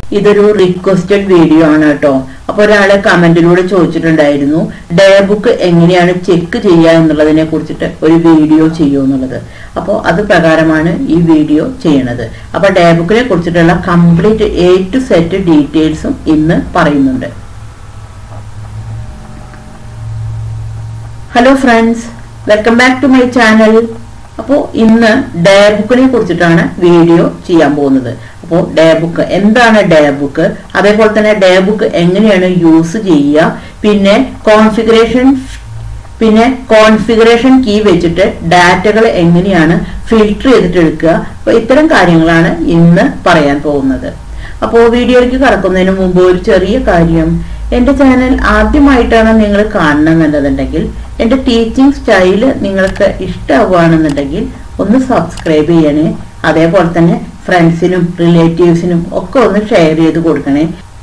ഇതൊരു requested video ആണ് കേട്ടോ അപ്പൊ ഒരാള് കമന്റിലൂടെ ചോദിച്ചിട്ടുണ്ടായിരുന്നു ഡേ ബുക്ക് എങ്ങനെയാണ് ചെക്ക് ചെയ്യുക എന്നുള്ളതിനെ കുറിച്ചിട്ട് ഒരു വീഡിയോ ചെയ്യൂ എന്നുള്ളത് അപ്പോൾ അത് പ്രകാരമാണ് ഈ വീഡിയോ ചെയ്യണത് അപ്പൊ ഡേ ബുക്കിനെ കുറിച്ചിട്ടുള്ള കംപ്ലീറ്റ് എ ടു സെറ്റ് ഡീറ്റെയിൽസും ഇന്ന് പറയുന്നുണ്ട് hello friends welcome back to my channel അപ്പോൾ ഇന്ന് ഡേ ബുക്കിനെ കുറിച്ചിട്ടാണ് വീഡിയോ ചെയ്യാൻ പോകുന്നത് അപ്പോൾ ഡേ ബുക്ക് എന്താണ് ഡേ ബുക്ക് അതേപോലെ തന്നെ ഡേ ബുക്ക് എങ്ങനെയാണ് യൂസ് ചെയ്യുക പിന്നെ കോൺഫിഗറേഷൻ പിന്നെ കോൺഫിഗറേഷൻ കീ വെച്ചിട്ട് ഡാറ്റകൾ എങ്ങനെയാണ് ഫിൽട്ടർ ചെയ്തിട്ട് എടുക്കുക അപ്പോൾ ഇത്തരം കാര്യങ്ങളാണ് ഇന്ന് പറയാൻ പോകുന്നത് അപ്പോൾ വീഡിയോയിലേക്ക് കടക്കുന്നതിന് മുമ്പ് ഒരു ചെറിയ കാര്യം എന്റെ ചാനൽ ആദ്യമായിട്ടാണ് നിങ്ങൾ കാണണമെന്നുണ്ടെന്നുണ്ടെങ്കിൽ എന്റെ ടീച്ചിങ് സ്റ്റൈല് നിങ്ങൾക്ക് ഇഷ്ടമാവുകയാണെന്നുണ്ടെങ്കിൽ ഒന്ന് സബ്സ്ക്രൈബ് ചെയ്യണേ അതേപോലെ തന്നെ ഫ്രണ്ട്സിനും റിലേറ്റീവ്സിനും ഒക്കെ ഒന്ന് ഷെയർ ചെയ്ത് കൊടുക്കണേ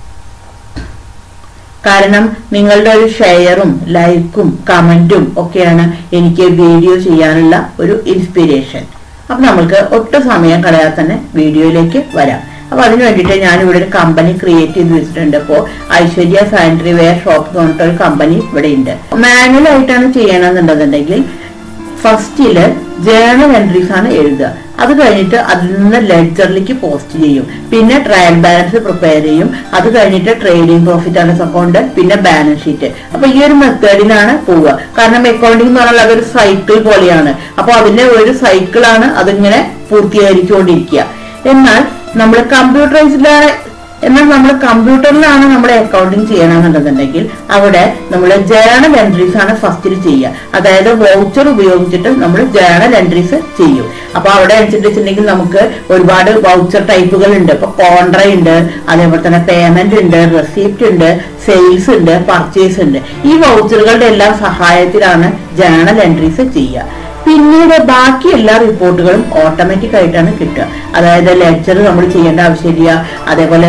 കാരണം നിങ്ങളുടെ ഒരു ഷെയറും ലൈക്കും കമന്റും ഒക്കെയാണ് എനിക്ക് വീഡിയോ ചെയ്യാനുള്ള ഒരു ഇൻസ്പിരേഷൻ അപ്പൊ നമ്മൾക്ക് ഒട്ടും സമയം കളയാതെ തന്നെ വീഡിയോയിലേക്ക് വരാം അപ്പൊ അതിന് വേണ്ടിയിട്ട് ഞാൻ ഇവിടെ ഒരു കമ്പനി ക്രിയേറ്റ് ചെയ്ത് വെച്ചിട്ടുണ്ട് അപ്പോ ഐശ്വര്യ സാനിറ്ററി വെയർ ഷോപ്പ് എന്ന് പറഞ്ഞിട്ട് ഒരു കമ്പനി ഇവിടെ ഉണ്ട് മാനുവൽ ആയിട്ടാണ് ചെയ്യണമെന്നുണ്ടെന്നുണ്ടെങ്കിൽ ഫസ്റ്റില് ജേണൽ എൻട്രീസ് ആണ് എഴുതുക അത് കഴിഞ്ഞിട്ട് അതിൽ നിന്ന് ലെഡ്ജറിലേക്ക് പോസ്റ്റ് ചെയ്യും പിന്നെ ട്രയൽ ബാലൻസ് പ്രിപ്പയർ ചെയ്യും അത് കഴിഞ്ഞിട്ട് ട്രേഡിംഗ് പ്രോഫിറ്റ് ആൻഡ് അക്കൗണ്ട് പിന്നെ ബാലൻസ് ഷീറ്റ് അപ്പൊ ഈ ഒരു മെത്തേഡിലാണ് പോവുക കാരണം അക്കൗണ്ടിംഗ് എന്ന് പറഞ്ഞാൽ അതൊരു സൈക്കിൾ പോലെയാണ് അപ്പൊ അതിന്റെ ഒരു സൈക്കിളാണ് അതിങ്ങനെ പൂർത്തീകരിച്ചുകൊണ്ടിരിക്കുക എന്നാൽ നമ്മൾ കമ്പ്യൂട്ടറൈസ്ഡ് എന്നാൽ നമ്മൾ കമ്പ്യൂട്ടറിലാണ് നമ്മൾ അക്കൗണ്ടിങ് ചെയ്യണമെന്നുണ്ടെന്നുണ്ടെങ്കിൽ അവിടെ നമ്മൾ ജേണൽ എൻട്രീസ് ആണ് ഫസ്റ്റിൽ ചെയ്യുക അതായത് വൗച്ചർ ഉപയോഗിച്ചിട്ട് നമ്മൾ ജേണൽ എൻട്രീസ് ചെയ്യും അപ്പൊ അവിടെ വെച്ചിട്ടുണ്ടെങ്കിൽ നമുക്ക് ഒരുപാട് വൗച്ചർ ടൈപ്പുകൾ ഉണ്ട് ഇപ്പൊ കോൺട്ര ഉണ്ട് അതേപോലെ തന്നെ പേയ്മെന്റ് ഉണ്ട് റെസിപ്റ്റ് ഉണ്ട് സെയിൽസ് ഉണ്ട് പർച്ചേസ് ഉണ്ട് ഈ വൗച്ചറുകളുടെ എല്ലാം സഹായത്തിലാണ് ജേണൽ എൻട്രീസ് ചെയ്യുക പിന്നീട് ബാക്കി എല്ലാ റിപ്പോർട്ടുകളും ഓട്ടോമാറ്റിക് ആയിട്ടാണ് കിട്ടുക അതായത് ലെഡ്ജർ നമ്മൾ ചെയ്യേണ്ട ആവശ്യമില്ല അതേപോലെ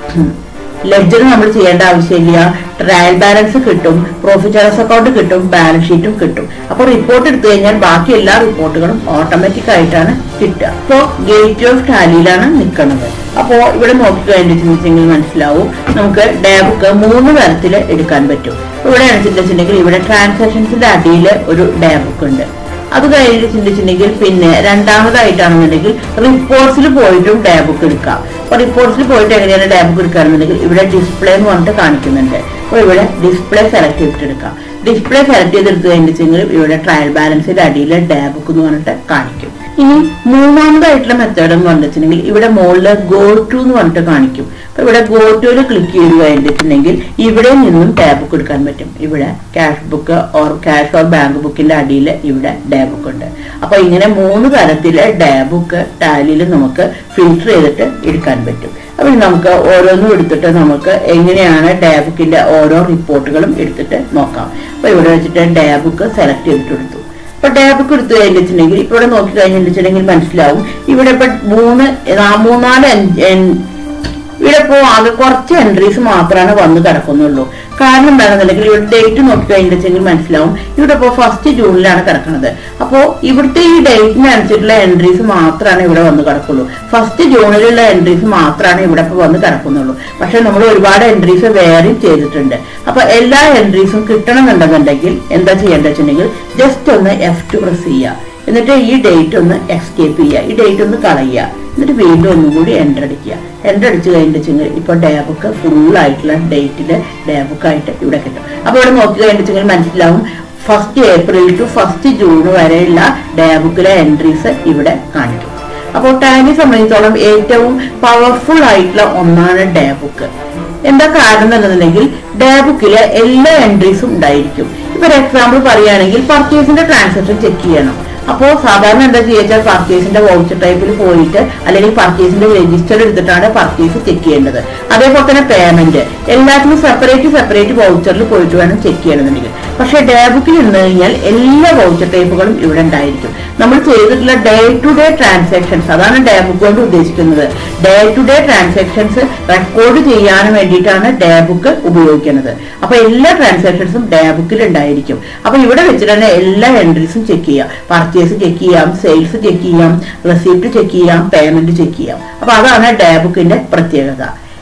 ലെഡ്ജർ നമ്മൾ ചെയ്യേണ്ട ആവശ്യമില്ല ട്രയൽ ബാലൻസ് കിട്ടും പ്രോഫിറ്റ് ലോസ് അക്കൗണ്ട് കിട്ടും ബാലൻസ് ഷീറ്റും കിട്ടും അപ്പൊ റിപ്പോർട്ട് എടുത്തു കഴിഞ്ഞാൽ ബാക്കി എല്ലാ റിപ്പോർട്ടുകളും ഓട്ടോമാറ്റിക് ആയിട്ടാണ് കിട്ടുക അപ്പോൾ ഗേറ്റ് ഓഫ് ടാലിയിലാണ് നിൽക്കുന്നത് അപ്പോ ഇവിടെ നോക്കി കഴിഞ്ഞിട്ടുണ്ടെങ്കിൽ മനസ്സിലാവും നമുക്ക് ഡേ ബുക്ക് മൂന്ന് തരത്തിൽ എടുക്കാൻ പറ്റും ഇവിടെ വെച്ചിട്ടുണ്ടെങ്കിൽ ഇവിടെ ട്രാൻസാക്ഷൻസിന്റെ അടിയിൽ ഒരു ഡേ ബുക്ക് ഉണ്ട് അത് കഴിഞ്ഞിട്ട് ചിന്തിച്ചിട്ടുണ്ടെങ്കിൽ പിന്നെ രണ്ടാമതായിട്ടാണെന്നുണ്ടെങ്കിൽ റിപ്പോർട്ട്സിൽ പോയിട്ടും ഡേ ബുക്ക് എടുക്കാം അപ്പൊ റിപ്പോർട്ട്സിൽ പോയിട്ട് എങ്ങനെയാണ് ഡേ ബുക്ക് എടുക്കുകയാണെന്നുണ്ടെങ്കിൽ ഇവിടെ ഡിസ്പ്ലേ എന്ന് പറഞ്ഞിട്ട് കാണിക്കുന്നുണ്ട് അപ്പോൾ ഇവിടെ ഡിസ്പ്ലേ സെലക്ട് ചെയ്തിട്ട് എടുക്കാം ഡിസ്പ്ലേ സെലക്ട് ചെയ്തെടുത്ത് കഴിഞ്ഞിട്ടുണ്ടെങ്കിൽ ഇവിടെ ട്രയൽ ബാലൻസിന്റെ അടിയിൽ ഡേ ബുക്ക് എന്ന് പറഞ്ഞിട്ട് കാണിക്കും ഇനി മൂന്നാമതായിട്ടുള്ള മെത്തേഡ് എന്ന് പറഞ്ഞിട്ടുണ്ടെങ്കിൽ ഇവിടെ മുകളിൽ ഗോ ടു എന്ന് പറഞ്ഞിട്ട് കാണിക്കും അപ്പൊ ഇവിടെ ഗോ ടുവിൽ ക്ലിക്ക് ചെയ്ത് കഴിഞ്ഞിട്ടുണ്ടെങ്കിൽ ഇവിടെ നിന്നും ടാബ് ബുക്ക് എടുക്കാൻ പറ്റും ഇവിടെ cash book or cash or bank ബുക്കിന്റെ അടിയിൽ ഇവിടെ ഡേ ബുക്ക് ഉണ്ട് അപ്പൊ ഇങ്ങനെ മൂന്ന് തരത്തിലെ ഡേ ബുക്ക് ടാലിയിൽ നമുക്ക് ഫിൽട്ടർ ചെയ്തിട്ട് എടുക്കാൻ പറ്റും അപ്പൊ നമുക്ക് ഓരോന്നും എടുത്തിട്ട് നമുക്ക് എങ്ങനെയാണ് ഡേ ബുക്കിന്റെ ഓരോ റിപ്പോർട്ടുകളും എടുത്തിട്ട് നോക്കാം അപ്പൊ ഇവിടെ വെച്ചിട്ട് ഡേ ബുക്ക് സെലക്ട് ചെയ്തിട്ട് എടുത്തു ഇപ്പൊ ടാബൊക്കെ എടുത്തു കഴിഞ്ഞിട്ടുണ്ടെങ്കിൽ ഇപ്പൊ ഇവിടെ നോക്കി കഴിഞ്ഞിട്ടുണ്ടെങ്കിൽ മനസ്സിലാവും ഇവിടെ ഇപ്പൊ മൂന്ന് നാ- മൂന്നാല് എൻ- എൻ- ഇവിടെ ഇപ്പോ ആകെ കുറച്ച് എൻട്രീസ് മാത്രമാണ് വന്ന് കിടക്കുന്നുള്ളൂ കാരണം എന്താണെന്നുണ്ടെങ്കിൽ ഇവിടെ ഡേറ്റ് നോക്കി കഴിഞ്ഞിട്ടുണ്ടെങ്കിൽ മനസ്സിലാവും ഇവിടെ ഇപ്പോ ഫസ്റ്റ് ജൂണിലാണ് കിടക്കുന്നത് അപ്പോ ഇവിടുത്തെ ഈ ഡേറ്റിനനുസരിച്ചുള്ള എൻട്രീസ് മാത്രമാണ് ഇവിടെ വന്ന് കിടക്കുള്ളൂ ഫസ്റ്റ് ജൂണിലുള്ള എൻട്രീസ് മാത്രമാണ് ഇവിടെ ഇപ്പൊ വന്ന് കിടക്കുന്നുള്ളൂ പക്ഷെ നമ്മൾ ഒരുപാട് എൻട്രീസ് വേറെ ചെയ്തിട്ടുണ്ട് അപ്പൊ എല്ലാ എൻട്രീസും കിട്ടണമെന്നുണ്ടെന്നുണ്ടെങ്കിൽ എന്താ ചെയ്യേണ്ടത് വെച്ചിട്ടുണ്ടെങ്കിൽ ജസ്റ്റ് ഒന്ന് എഫ് ടു പ്രസ് ചെയ്യുക എന്നിട്ട് ഈ ഡേറ്റ് ഒന്ന് എസ്കേപ്പ് ചെയ്യുക ഈ ഡേറ്റ് ഒന്ന് കളയുക എന്നിട്ട് വീണ്ടും ഒന്നും കൂടി എൻ്റർ അടിക്കുക എൻ്റർ അടിച്ച് കഴിഞ്ഞിട്ടുണ്ടെങ്കിൽ ഇപ്പോൾ ഡേ ബുക്ക് ഫുൾ ആയിട്ടുള്ള ഡേറ്റിൽ ഡേ ബുക്ക് ആയിട്ട് ഇവിടെ കിട്ടും അപ്പോൾ ഇവിടെ നോക്കി കഴിഞ്ഞിട്ടുണ്ടെങ്കിൽ മനസ്സിലാവും first April to first June വരെയുള്ള ഡേ ബുക്കിലെ എൻട്രീസ് ഇവിടെ കാണിക്കും അപ്പോൾ ടാലി സംബന്ധിച്ചോളം ഏറ്റവും പവർഫുൾ ആയിട്ടുള്ള ഒന്നാണ് ഡേ ബുക്ക് എന്താ കാരണം എന്നുണ്ടെങ്കിൽ ഡേ ബുക്കിലെ എല്ലാ എൻട്രീസും ഉണ്ടായിരിക്കും ഇപ്പൊ ഒരു എക്സാമ്പിൾ പറയുകയാണെങ്കിൽ പർച്ചേസിന്റെ ട്രാൻസാക്ഷൻ ചെക്ക് ചെയ്യണം അപ്പോൾ സാധാരണ എന്താ ചെയ്യുക പർച്ചേസിന്റെ വൗച്ചർ ടൈപ്പിൽ പോയിട്ട് അല്ലെങ്കിൽ പർച്ചേസിന്റെ രജിസ്റ്റർ എടുത്തിട്ടാണ് പർച്ചേസ് ചെക്ക് ചെയ്യേണ്ടത് അതേപോലെ തന്നെ പേയ്മെന്റ് എല്ലാത്തിനും സെപ്പറേറ്റ് സെപ്പറേറ്റ് വൗച്ചറിൽ പോയിട്ട് വേണം ചെക്ക് ചെയ്യണമെന്നുണ്ടെങ്കിൽ പക്ഷേ ഡേ ബുക്കിൽ ഇരുന്ന് കഴിഞ്ഞാൽ എല്ലാ വൗച്ചർ ടൈപ്പുകളും ഇവിടെ ഉണ്ടായിരിക്കും നമ്മൾ ചെയ്തിട്ടുള്ള ഡേ ടു ഡേ ട്രാൻസാക്ഷൻസ് അതാണ് ഡേ ബുക്ക് കൊണ്ട് ഉദ്ദേശിക്കുന്നത് day to day transactions record ചെയ്യാൻ വേണ്ടിയിട്ടാണ് ഡേ ബുക്ക് ഉപയോഗിക്കുന്നത് അപ്പൊ എല്ലാ ട്രാൻസാക്ഷൻസും ഡേ ബുക്കിൽ ഉണ്ടായിരിക്കും അപ്പൊ ഇവിടെ വെച്ചിട്ട് തന്നെ എല്ലാ എൻട്രീസും ചെക്ക് ചെയ്യാം പർച്ചേസ് ചെക്ക് ചെയ്യാം സെയിൽസ് ചെക്ക് ചെയ്യാം റെസിപ്റ്റ് ചെക്ക് ചെയ്യാം പേയ്മെന്റ് ചെക്ക് ചെയ്യാം അപ്പൊ അതാണ് ഡേ ബുക്കിന്റെ പ്രത്യേകത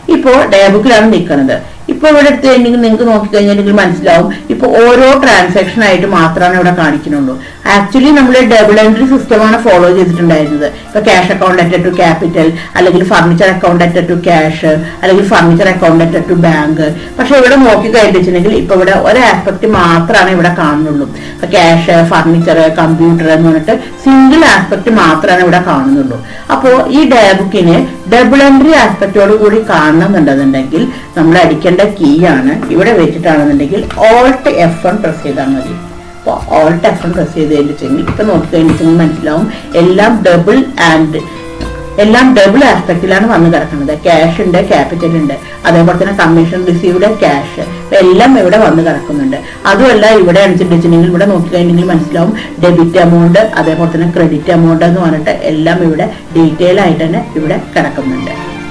ഇപ്പോൾ ഡയബുക്കിലാണ് നിൽക്കുന്നത് ഇപ്പൊ ഇവിടെ എടുത്ത് കഴിഞ്ഞെങ്കിൽ നിങ്ങൾക്ക് നോക്കിക്കഴിഞ്ഞിട്ടുണ്ടെങ്കിൽ മനസ്സിലാവും ഇപ്പൊ ഓരോ ട്രാൻസാക്ഷൻ ആയിട്ട് മാത്രമാണ് ഇവിടെ കാണിക്കുന്നുള്ളൂ ആക്ച്വലി നമ്മൾ ഡബിൾ എൻട്രി സിസ്റ്റമാണ് ഫോളോ ചെയ്തിട്ടുണ്ടായിരുന്നത് ഇപ്പൊ ക്യാഷ് അക്കൗണ്ട് അറ്റ ടു ക്യാപിറ്റൽ അല്ലെങ്കിൽ ഫർണിച്ചർ അക്കൗണ്ട് അറ്റ ടു ക്യാഷ് അല്ലെങ്കിൽ ഫർണിച്ചർ അക്കൗണ്ട് അറ്റ ടു ബാങ്ക് പക്ഷെ ഇവിടെ നോക്കിക്കഴിഞ്ഞിട്ടുണ്ടെങ്കിൽ ഇപ്പൊ ഇവിടെ ഒരു ആസ്പെക്ട് മാത്രമാണ് ഇവിടെ കാണുന്നുള്ളൂ ഇപ്പൊ ക്യാഷ് ഫർണിച്ചർ കമ്പ്യൂട്ടർ എന്ന് പറഞ്ഞിട്ട് സിംഗിൾ ആസ്പെക്ട് മാത്രമാണ് ഇവിടെ കാണുന്നുള്ളൂ അപ്പോ ഈ ഡയബുക്കിന് ഡബിൾ എൻട്രി ആസ്പെക്റ്റോട് കൂടി കാണണമെന്നുണ്ടെന്നുണ്ടെങ്കിൽ നമ്മൾ അടിക്കേണ്ട കീ ആണ് ഇവിടെ വെച്ചിട്ടാണെന്നുണ്ടെങ്കിൽ ഓൾട്ട് എഫ് വൺ പ്രസ് ചെയ്താൽ മതി അപ്പോൾ ഓൾട്ട് എഫ് വൺ പ്രസ് ചെയ്ത് കഴിഞ്ഞിട്ടുണ്ടെങ്കിൽ ഇപ്പൊ നോക്കിക്കഴിഞ്ഞിട്ടുണ്ടെങ്കിൽ മനസ്സിലാവും എല്ലാം ഡബിൾ ആൻഡ് എല്ലാം ഡബിൾ ആസ്പെക്റ്റിലാണ് വന്ന് കിടക്കുന്നത് ക്യാഷ് ഉണ്ട് ക്യാപിറ്റൽ ഉണ്ട് അതേപോലെ തന്നെ കമ്മീഷൻ റിസീവ്ഡ് ക്യാഷ് എല്ലാം ഇവിടെ വന്ന് കിടക്കുന്നുണ്ട് അതുമല്ല ഇവിടെ അടിച്ചിട്ടുണ്ടെങ്കിൽ ഇവിടെ നോക്കിക്കഴിഞ്ഞെങ്കിൽ മനസ്സിലാവും ഡെബിറ്റ് എമൗണ്ട് അതേപോലെ തന്നെ ക്രെഡിറ്റ് എമൗണ്ട് എന്ന് പറഞ്ഞിട്ട് എല്ലാം ഇവിടെ ഡീറ്റെയിൽ ആയിട്ട് തന്നെ ഇവിടെ കിടക്കുന്നുണ്ട്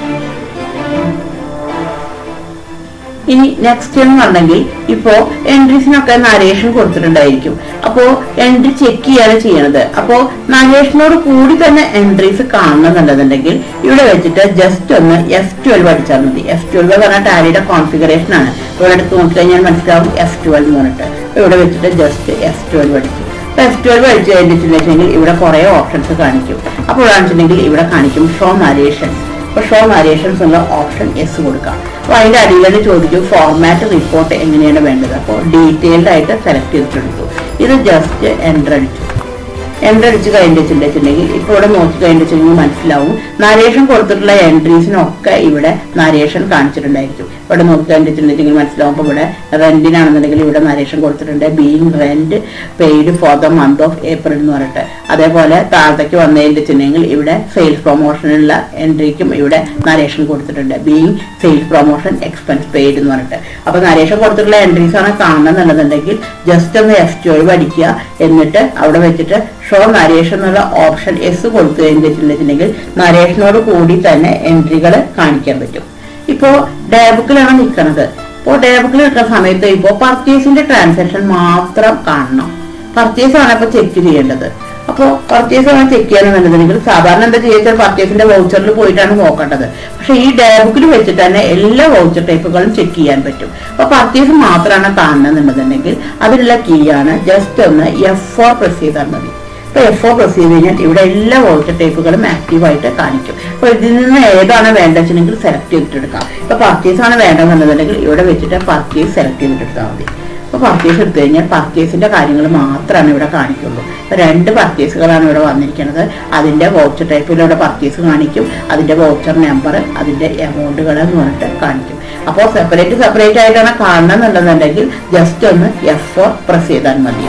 ഇനി നെക്സ്റ്റ് എന്ന് പറഞ്ഞെങ്കിൽ ഇപ്പോ എൻട്രീസിനൊക്കെ നരേഷൻ കൊടുത്തിട്ടുണ്ടായിരിക്കും അപ്പോ എൻട്രി ചെക്ക് ചെയ്യാണ് ചെയ്യണത് അപ്പോ നരേഷനോട് കൂടി തന്നെ എൻട്രീസ് കാണണമെന്നുണ്ടെന്നുണ്ടെങ്കിൽ ഇവിടെ വെച്ചിട്ട് ജസ്റ്റ് ഒന്ന് എഫ് ട്വൽവ് അടിച്ചാൽ മതി എഫ് ട്വൽവ് പറഞ്ഞ ടാലിയുടെ കോൺഫിഗറേഷൻ ആണ് ഇവിടെ എടുത്ത് നോക്കിക്കഴിഞ്ഞാൽ മനസ്സിലാവും എഫ് ട്വൽവ് എന്ന് പറഞ്ഞിട്ട് ഇവിടെ വെച്ചിട്ട് ജസ്റ്റ് എഫ് ട്വൽവ് അടിച്ചു എഫ് ട്വൽവ് അടിച്ചു കഴിഞ്ഞിട്ടുണ്ടെങ്കിൽ ഇവിടെ കുറെ ഓപ്ഷൻസ് കാണിക്കും അപ്പോൾ കാണിച്ചിട്ടുണ്ടെങ്കിൽ ഇവിടെ കാണിക്കും ഷോ നരേഷൻസ് അപ്പൊ ഷോ നരേഷൻസ് എന്നുള്ള ഓപ്ഷൻ എസ് കൊടുക്കാം അപ്പൊ അതിന്റെ അടിയിൽ തന്നെ ചോദിക്കും ഫോർമാറ്റ് റിപ്പോർട്ട് എങ്ങനെയാണ് വേണ്ടത് അപ്പോൾ ഡീറ്റെയിൽഡ് ആയിട്ട് സെലക്ട് ചെയ്തിട്ടെടുത്തു ഇത് ജസ്റ്റ് എൻ്റർ അടിച്ചു എൻ്റർ അടിച്ച് കഴിഞ്ഞിട്ടുണ്ടെങ്കിൽ ഇപ്പോൾ ഇവിടെ നോക്കി കഴിഞ്ഞിട്ടുണ്ടെങ്കിൽ മനസ്സിലാവും നരേഷൻ കൊടുത്തിട്ടുള്ള എൻട്രീസിനൊക്കെ ഇവിടെ നരേഷൻ കാണിച്ചിട്ടുണ്ടായിരിക്കും ഇവിടെ നോക്കി കഴിഞ്ഞിട്ടുണ്ടെങ്കിൽ മനസ്സിലാവും ഇപ്പോൾ ഇവിടെ റെന്റിനാണെന്നുണ്ടെങ്കിൽ ഇവിടെ നരേഷൻ കൊടുത്തിട്ടുണ്ട് being rent paid for the month of April എന്ന് പറഞ്ഞിട്ട് അതേപോലെ താഴത്തേക്ക് വന്നതിട്ടുണ്ടെങ്കിൽ ഇവിടെ സെയിൽസ് പ്രൊമോഷനുള്ള എൻട്രിക്കും ഇവിടെ നരേഷൻ കൊടുത്തിട്ടുണ്ട് being sales promotion expense paid എന്ന് പറഞ്ഞിട്ട് അപ്പൊ നരേഷൻ കൊടുത്തിട്ടുള്ള എൻട്രീസ് ആണ് കാണണമെന്നുണ്ടെന്നുണ്ടെങ്കിൽ ജസ്റ്റ് ഒന്ന് എഫ് ട്വൽവ് അടിക്കുക എന്നിട്ട് അവിടെ വെച്ചിട്ട് ഷോ നരേഷൻ എന്നുള്ള ഓപ്ഷൻ എസ് കൊടുത്തു കഴിഞ്ഞിട്ടുണ്ടെങ്കിൽ നരേഷനോട് കൂടി തന്നെ എൻട്രികൾ കാണിക്കാൻ പറ്റും ഇപ്പോ ഡയബുക്കിലാണ് നിൽക്കുന്നത് ഇപ്പോൾ ഡയബുക്കിൽ നിൽക്കുന്ന സമയത്ത് ഇപ്പോൾ പർച്ചേസിന്റെ ട്രാൻസാക്ഷൻ മാത്രം കാണണം പർച്ചേസ് ആണ് ഇപ്പൊ ചെക്ക് ചെയ്യേണ്ടത് അപ്പോൾ പർച്ചേസ് ആണ് ചെക്ക് ചെയ്യാനെന്നുണ്ടെങ്കിൽ സാധാരണ എന്താ ചെയ്യുക പർച്ചേസിന്റെ വൗച്ചറിൽ പോയിട്ടാണ് നോക്കേണ്ടത് പക്ഷെ ഈ ഡയബുക്കിൽ വെച്ചിട്ട് തന്നെ എല്ലാ വൗച്ചർ ടൈപ്പുകളും ചെക്ക് ചെയ്യാൻ പറ്റും അപ്പൊ പർച്ചേസ് മാത്രമാണ് കാണണമെന്നുണ്ടെന്നുണ്ടെങ്കിൽ അതിനുള്ള കീ ആണ് ജസ്റ്റ് ഒന്ന് എഫ് ഫോർ പ്രസ് ചെയ്താൽ മതി ഇപ്പൊ എഫ് ഒ പ്രസ് ചെയ്ത് കഴിഞ്ഞാൽ ഇവിടെ എല്ലാ വോൾട്ടർ ടൈപ്പുകളും ആക്റ്റീവായിട്ട് കാണിക്കും അപ്പൊ ഇതിൽ നിന്ന് ഏതാണ് വേണ്ടതെന്നുണ്ടെങ്കിൽ സെലക്ട് ചെയ്തിട്ടെടുക്കാം ഇപ്പൊ പർച്ചേസ് ആണ് വേണ്ടതെന്നുണ്ടെങ്കിൽ ഇവിടെ വെച്ചിട്ട് പർച്ചേസ് സെലക്ട് ചെയ്തിട്ടെടുത്താൽ മതി അപ്പൊ പർച്ചേസ് എടുത്തു കഴിഞ്ഞാൽ പർച്ചേസിന്റെ കാര്യങ്ങൾ മാത്രമാണ് ഇവിടെ കാണിക്കുള്ളൂ ഇപ്പൊ രണ്ട് പർച്ചേസുകളാണ് ഇവിടെ വന്നിരിക്കുന്നത് അതിന്റെ വൗച്ചർ ടൈപ്പിലൂടെ പർച്ചേസ് കാണിക്കും അതിന്റെ വൗച്ചർ നമ്പർ അതിന്റെ എമൗണ്ടുകൾ എന്ന് പറഞ്ഞിട്ട് കാണിക്കും അപ്പോൾ സെപ്പറേറ്റ് സെപ്പറേറ്റ് ആയിട്ടാണ് കാണണമെന്നുണ്ടെന്നുണ്ടെങ്കിൽ ജസ്റ്റ് ഒന്ന് എഫ് ഫോർ പ്രസ് ചെയ്താൽ മതി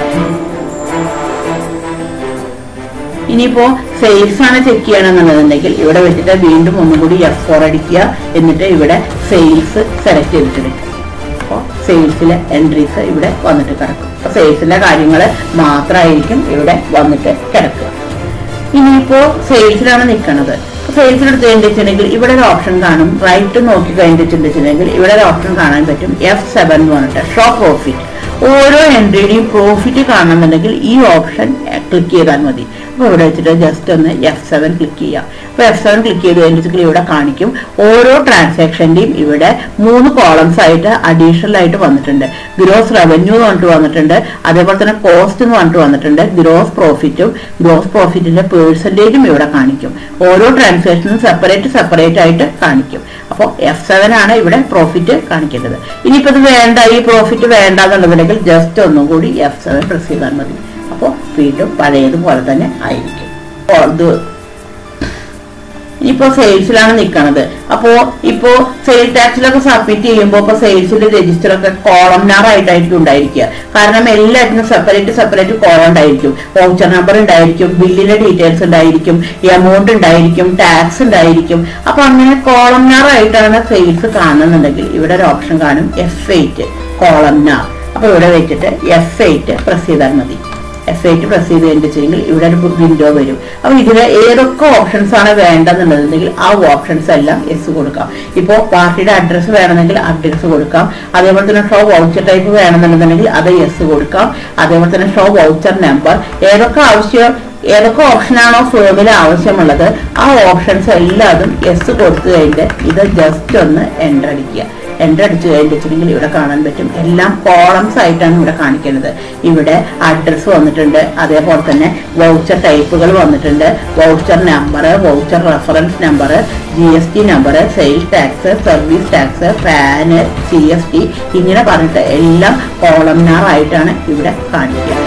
ഇനിയിപ്പോ സെയിൽസ് ആണ് ചെക്ക് ചെയ്യണമെന്നുണ്ടെങ്കിൽ ഇവിടെ വെച്ചിട്ട് വീണ്ടും ഒന്നും കൂടി എഫ് ഫോർ അടിക്കുക എന്നിട്ട് ഇവിടെ സെയിൽസ് സെലക്ട് ചെയ്തിട്ടെടുക്കുക അപ്പോൾ സെയിൽസിലെ എൻട്രീസ് ഇവിടെ വന്നിട്ട് കിടക്കും അപ്പൊ സെയിൽസിന്റെ കാര്യങ്ങൾ മാത്രമായിരിക്കും ഇവിടെ വന്നിട്ട് കിടക്കുക ഇനിയിപ്പോ സെയിൽസിലാണ് നിൽക്കുന്നത് സെയിൽസിൽ എടുത്ത് കഴിഞ്ഞിട്ടുണ്ടെങ്കിൽ ഇവിടെ ഒരു ഓപ്ഷൻ കാണും റൈറ്റ് നോക്കി കഴിഞ്ഞിട്ടുണ്ടെങ്കിൽ ഇവിടെ ഒരു ഓപ്ഷൻ കാണാൻ പറ്റും എഫ് സെവൻ എന്ന് പറഞ്ഞിട്ട് ഷോ പ്രോഫിറ്റ് ഓരോ എൻട്രിയുടെയും പ്രോഫിറ്റ് കാണണമെന്നുണ്ടെങ്കിൽ ഈ ഓപ്ഷൻ ക്ലിക്ക് ചെയ്താൽ മതി അപ്പോൾ ഇവിടെ വെച്ചിട്ട് ജസ്റ്റ് ഒന്ന് എഫ് സെവൻ ക്ലിക്ക് ചെയ്യാം അപ്പോൾ എഫ് സെവൻ ക്ലിക്ക് ചെയ്ത് കഴിഞ്ഞിട്ട് ഇവിടെ കാണിക്കും ഓരോ ട്രാൻസാക്ഷൻ്റെയും ഇവിടെ മൂന്ന് കോളംസ് ആയിട്ട് അഡീഷണൽ ആയിട്ട് വന്നിട്ടുണ്ട് ഗ്രോസ് റവന്യൂ എന്ന് പറഞ്ഞിട്ട് വന്നിട്ടുണ്ട് അതേപോലെ തന്നെ കോസ്റ്റ് എന്ന് പറഞ്ഞിട്ട് വന്നിട്ടുണ്ട് ഗ്രോസ് പ്രോഫിറ്റും ഗ്രോസ് പ്രോഫിറ്റിന്റെ പേഴ്സൻറ്റേജും ഇവിടെ കാണിക്കും ഓരോ ട്രാൻസാക്ഷനും സെപ്പറേറ്റ് സെപ്പറേറ്റ് ആയിട്ട് കാണിക്കും അപ്പോൾ എഫ് സെവൻ ആണ് ഇവിടെ പ്രോഫിറ്റ് കാണിക്കേണ്ടത് ഇനിയിപ്പോൾ ഇത് വേണ്ട ഈ പ്രോഫിറ്റ് വേണ്ട എന്നുള്ളതുണ്ടെങ്കിൽ ജസ്റ്റ് ഒന്നും കൂടി എഫ് സെവൻ പ്രസ് ചെയ്താൽ മതി അപ്പോൾ വീണ്ടും പഴയതുപോലെ തന്നെ ആയിരിക്കും അപ്പോൾ ഇത് ഇനിയിപ്പോ സെയിൽസിലാണ് നിൽക്കുന്നത് അപ്പോ ഇപ്പോ സെയിൽ ടാക്സിലൊക്കെ സബ്മിറ്റ് ചെയ്യുമ്പോൾ ഇപ്പൊ സെയിൽസിന്റെ രജിസ്റ്റർ ഒക്കെ കോളംനാർ ആയിട്ടായിരിക്കും ഉണ്ടായിരിക്കുക കാരണം എല്ലാത്തിനും സെപ്പറേറ്റ് സെപ്പറേറ്റ് കോളം ഉണ്ടായിരിക്കും വൗച്ചർ നമ്പർ ഉണ്ടായിരിക്കും ബില്ലിന്റെ ഡീറ്റെയിൽസ് ഉണ്ടായിരിക്കും എമൗണ്ട് ഉണ്ടായിരിക്കും ടാക്സ് ഉണ്ടായിരിക്കും അപ്പൊ അങ്ങനെ കോളംനാർ ആയിട്ടാണ് സെയിൽസ് കാണുന്നുണ്ടെങ്കിൽ ഇവിടെ ഒരു ഓപ്ഷൻ കാണും എഫ് എയ്റ്റ് കോളംനാർ അപ്പൊ ഇവിടെ വെച്ചിട്ട് എഫ് എയ്റ്റ് പ്രസ് ചെയ്താൽ മതി എഫ് എയ്റ്റ് പ്രസ് ചെയ്ത് കഴിഞ്ഞിട്ടുണ്ടെങ്കിൽ ഇവിടെ ഒരു വിൻഡോ വരും അപ്പൊ ഇതിൽ ഏതൊക്കെ ഓപ്ഷൻസ് ആണ് വേണ്ടെന്നുണ്ടെന്നുണ്ടെങ്കിൽ ആ ഓപ്ഷൻസ് എല്ലാം എസ് കൊടുക്കാം ഇപ്പോൾ പാർട്ടിയുടെ അഡ്രസ്സ് വേണമെങ്കിൽ അഡ്രസ്സ് കൊടുക്കാം അതേപോലെ തന്നെ ഷോ വൗച്ചർ ടൈപ്പ് വേണമെന്നുണ്ടെന്നുണ്ടെങ്കിൽ അത് എസ് കൊടുക്കാം അതേപോലെ തന്നെ ഷോ വൗച്ചർ നമ്പർ ഏതൊക്കെ ആവശ്യം ഏതൊക്കെ ഓപ്ഷനാണോ ഫോമിൽ ആവശ്യമുള്ളത് ആ ഓപ്ഷൻസ് എല്ലാതും എസ് കൊടുത്തു കഴിഞ്ഞിട്ട് ഇത് ജസ്റ്റ് ഒന്ന് എൻ്റർ അടിക്കുക എൻ്റർ അടിച്ചു കഴിഞ്ഞിട്ടുണ്ടെങ്കിൽ ഇവിടെ കാണാൻ പറ്റും എല്ലാം കോളംസ് ആയിട്ടാണ് ഇവിടെ കാണിക്കുന്നത് ഇവിടെ അഡ്രസ്സ് വന്നിട്ടുണ്ട് അതേപോലെ തന്നെ വൗച്ചർ ടൈപ്പുകൾ വന്നിട്ടുണ്ട് voucher number voucher reference number G S T number sales tax service tax PAN C S T ഇങ്ങനെ പറഞ്ഞിട്ട് എല്ലാം കോളംനാറായിട്ടാണ് ഇവിടെ കാണിക്കുക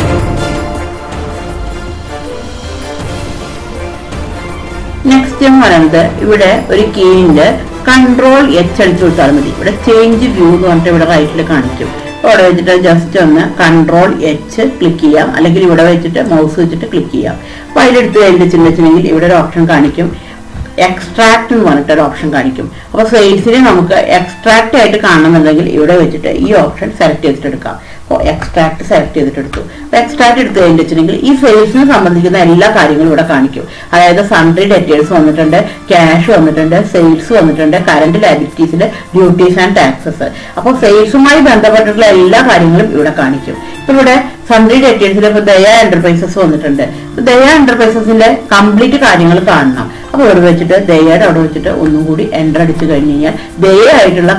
നെക്സ്റ്റ് എന്ന് പറയുന്നത് ഇവിടെ ഒരു കീയിന്റെ കൺട്രോൾ എച്ച് അടിച്ചു കൊടുത്താൽ മതി ഇവിടെ ചേഞ്ച് വ്യൂ എന്ന് പറഞ്ഞിട്ട് ഇവിടെ റൈറ്റിൽ കാണിക്കും അവിടെ വെച്ചിട്ട് ജസ്റ്റ് ഒന്ന് കൺട്രോൾ എച്ച് ക്ലിക്ക് ചെയ്യാം അല്ലെങ്കിൽ ഇവിടെ വെച്ചിട്ട് മൗസ് വെച്ചിട്ട് ക്ലിക്ക് ചെയ്യാം അപ്പോൾ അതിലെടുത്ത് കഴിഞ്ഞിട്ടുണ്ടെങ്കിൽ ഇവിടെ ഒരു ഓപ്ഷൻ കാണിക്കും എക്സ്ട്രാക്ട് എന്ന് പറഞ്ഞിട്ട് ഒരു ഓപ്ഷൻ കാണിക്കും അപ്പോൾ സെയിൽസിനെ നമുക്ക് എക്സ്ട്രാക്ട് ആയിട്ട് കാണണമെന്നുണ്ടെങ്കിൽ ഇവിടെ വെച്ചിട്ട് ഈ ഓപ്ഷൻ സെലക്ട് ചെയ്തിട്ട് എടുക്കാം അപ്പോൾ എക്സ്ട്രാക്ട് സെലക്ട് ചെയ്തിട്ട് എടുത്തു അപ്പോൾ എക്സ്ട്രാക്ട് എടുത്തു കഴിഞ്ഞിട്ടുണ്ടെങ്കിൽ ഈ സെയിൽസിനെ സംബന്ധിക്കുന്ന എല്ലാ കാര്യങ്ങളും ഇവിടെ കാണിക്കും അതായത് സൺട്രി ഡെറ്റേഴ്സ് വന്നിട്ടുണ്ട് ക്യാഷ് വന്നിട്ടുണ്ട് സെയിൽസ് വന്നിട്ടുണ്ട് കറണ്ട് ലൈബിലിറ്റീസിൽ ഡ്യൂട്ടീസ് ആൻഡ് ടാക്സസ് അപ്പോൾ സെയിൽസുമായി ബന്ധപ്പെട്ടിട്ടുള്ള എല്ലാ കാര്യങ്ങളും ഇവിടെ കാണിക്കും ഇപ്പൊ ഇവിടെ സൺട്രി ഡെറ്റേഴ്സിൽ ഇപ്പൊ ദയ എന്റർപ്രൈസസ് വന്നിട്ടുണ്ട് ഇപ്പൊ ദയ എന്റർപ്രൈസസിന്റെ കംപ്ലീറ്റ് കാര്യങ്ങൾ കാണണം അപ്പൊ ഇവിടെ വെച്ചിട്ട് ദയയുടെ അവിടെ വെച്ചിട്ട് ഒന്നും കൂടി എൻ്റർ അടിച്ചു കഴിഞ്ഞ് കഴിഞ്ഞാൽ ദയായിട്ടുള്ള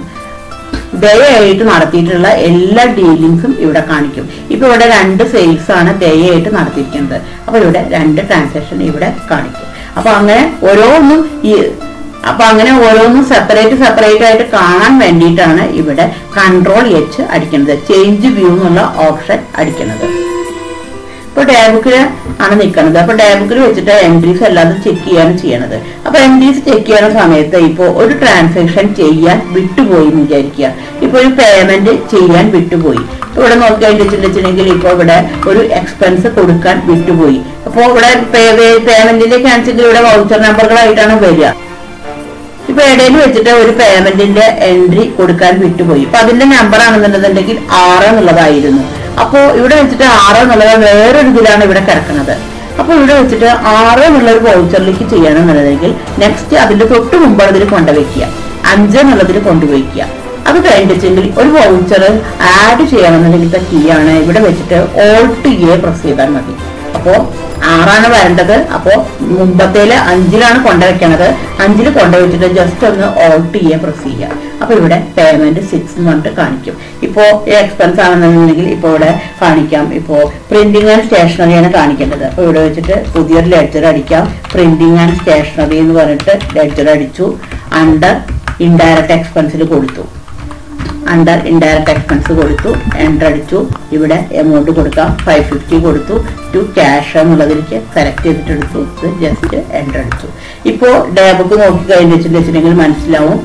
ദയായിട്ട് നടത്തിയിട്ടുള്ള എല്ലാ ഡീലിങ്സും ഇവിടെ കാണിക്കും ഇപ്പൊ ഇവിടെ രണ്ട് സെയിൽസ് ആണ് ദയായിട്ട് നടത്തിയിരിക്കുന്നത് അപ്പൊ ഇവിടെ രണ്ട് ട്രാൻസാക്ഷൻ ഇവിടെ കാണിക്കും അപ്പൊ അങ്ങനെ ഓരോന്നും ഈ അപ്പൊ അങ്ങനെ ഓരോന്നും സെപ്പറേറ്റ് സെപ്പറേറ്റ് ആയിട്ട് കാണാൻ വേണ്ടിയിട്ടാണ് ഇവിടെ കൺട്രോൾ എച്ച് അടിക്കുന്നത് ചേഞ്ച് വ്യൂ എന്നുള്ള ഓപ്ഷൻ അടിക്കുന്നത് ഇപ്പൊ ഡയബുക്കിൽ ആണ് നിൽക്കുന്നത് അപ്പൊ ഡയബുക്കിൽ വെച്ചിട്ട് എൻട്രീസ് എല്ലാതും ചെക്ക് ചെയ്യാണ് ചെയ്യണത് അപ്പൊ എൻട്രീസ് ചെക്ക് ചെയ്യുന്ന സമയത്ത് ഇപ്പൊ ഒരു ട്രാൻസാക്ഷൻ ചെയ്യാൻ വിട്ടുപോയി എന്ന് വിചാരിക്കുക ഇപ്പൊ ഒരു പേയ്മെന്റ് ചെയ്യാൻ വിട്ടുപോയി ഇപ്പൊ ഇവിടെ നോക്കി കഴിഞ്ഞിട്ടുണ്ടെങ്കിൽ ഇപ്പൊ ഇവിടെ ഒരു എക്സ്പെൻസ് കൊടുക്കാൻ വിട്ടുപോയി അപ്പൊ ഇവിടെ പേയ്മെന്റിന്റെ ക്യാൻസൽ ഇവിടെ വൗച്ചർ നമ്പറുകളായിട്ടാണ് വരിക ഇപ്പൊ ഇടയിൽ വെച്ചിട്ട് ഒരു പേയ്മെന്റിന്റെ എൻട്രി കൊടുക്കാൻ വിട്ടുപോയി ഇപ്പൊ അതിന്റെ നമ്പർ ആണെന്നുണ്ടെന്നുണ്ടെങ്കിൽ ആറ് എന്നുള്ളതായിരുന്നു അപ്പോ ഇവിടെ വെച്ചിട്ട് ആറ് എന്നുള്ളത് വേറൊരു ഇതിലാണ് ഇവിടെ കിടക്കുന്നത് അപ്പൊ ഇവിടെ വെച്ചിട്ട് ആറ് എന്നുള്ള ഒരു വൗച്ചറിലേക്ക് ചെയ്യണമെന്നുണ്ടെങ്കിൽ നെക്സ്റ്റ് അതിന്റെ തൊട്ട് മുമ്പ് അതിൽ കൊണ്ടുവയ്ക്കുക അഞ്ച് എന്നുള്ളതിൽ കൊണ്ടുപോയിക്കുക അത് കഴിഞ്ഞിട്ടെങ്കിൽ ഒരു വൗച്ചർ ആഡ് ചെയ്യണമെന്നുണ്ടെങ്കിൽ കീ ആണ് ഇവിടെ വെച്ചിട്ട് ഓൾട്ട് എ പ്രസ് ചെയ്താൽ മതി അപ്പോ ആറാണ് വരേണ്ടത് അപ്പോ മുമ്പത്തേല് അഞ്ചിലാണ് കൊണ്ടുവയ്ക്കണത് അഞ്ചിൽ കൊണ്ടുവച്ചിട്ട് ജസ്റ്റ് ഒന്ന് ഓൾട്ട് ചെയ്യാൻ പ്രസ് ചെയ്യുക അപ്പൊ ഇവിടെ പേയ്മെന്റ് സിക്സ് എന്ന് പറഞ്ഞിട്ട് കാണിക്കും ഇപ്പോ എക്സ്പെൻസ് ആണെന്നുണ്ടെങ്കിൽ ഇപ്പോ ഇവിടെ കാണിക്കാം ഇപ്പോ പ്രിന്റിംഗ് ആൻഡ് സ്റ്റേഷനറിയാണ് കാണിക്കേണ്ടത് അപ്പൊ ഇവിടെ വെച്ചിട്ട് പുതിയൊരു ലെഡ്ജർ അടിക്കാം പ്രിന്റിംഗ് ആൻഡ് സ്റ്റേഷനറി എന്ന് പറഞ്ഞിട്ട് ലെഡ്ജർ അടിച്ചു അണ്ടർ ഇൻഡയറക്റ്റ് എക്സ്പെൻസിൽ കൊടുത്തു അണ്ടർ ഇൻഡയറക്റ്റ് എക്സ്പെൻസ് കൊടുത്തു എൻ്റർ അടിച്ചു ഇവിടെ എമൗണ്ട് കൊടുക്കാം ഫൈവ് ഫിഫ്റ്റി കൊടുത്തു ടു ക്യാഷ് എന്നുള്ളതിലേക്ക് സെലക്ട് ചെയ്തിട്ടെടുത്തു ഇത് ജസ്റ്റ് എൻ്റർ അടിച്ചു ഇപ്പോൾ ഡേ ബുക്ക് നോക്കി കഴിഞ്ഞിട്ടുണ്ടെങ്കിൽ മനസ്സിലാവും